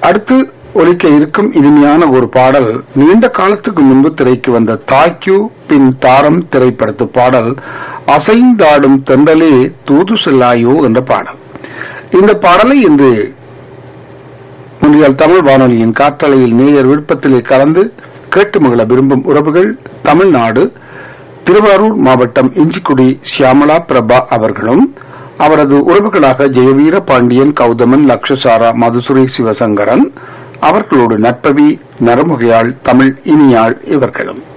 அடுத்து ஒலிக்க இருக்கும் இனிமையான ஒரு பாடல் நீண்ட காலத்துக்கு முன்பு திரைக்கு வந்த தாய்க்கு பின் தாரம் திரைப்படத்து பாடல் அசைந்தாடும் தென்றலே தூது செல்லாயோ என்ற பாடல் இந்த பாடலை இன்று முன்றியல் தமிழ் வானொலியின் காற்றலையில் நேயர் விருப்பத்திலே கலந்து கேட்டு மகிழ விரும்பும் உறவுகள் தமிழ்நாடு திருவாரூர் மாவட்டம் இஞ்சிக்குடி சியாமலா பிரபா அவர்களும் அவரது உறவுகளாக ஜெயவீர பாண்டியன் கௌதமன் லக்ஷசாரா மதுசுரி சிவசங்கரன் அவர்களோடு நட்பவி நரமுகையாள் தமிழ் இனியாள் இவர்களும்